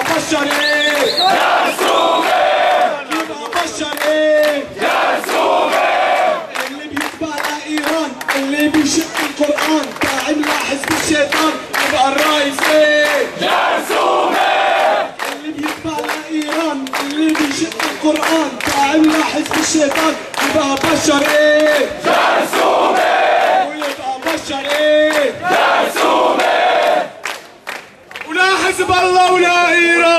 يبقى بشر ايه يبقى بشر ايه اللي بيتبع لايران اللي بيشق القران داعم لحزب الشيطان يبقى الرئيس ايه اللي بيتبع لايران اللي بيشق القران داعم لحزب الشيطان يبقى بشر ايه ويبقى بشر ايه ولا حزب الله ولا ايران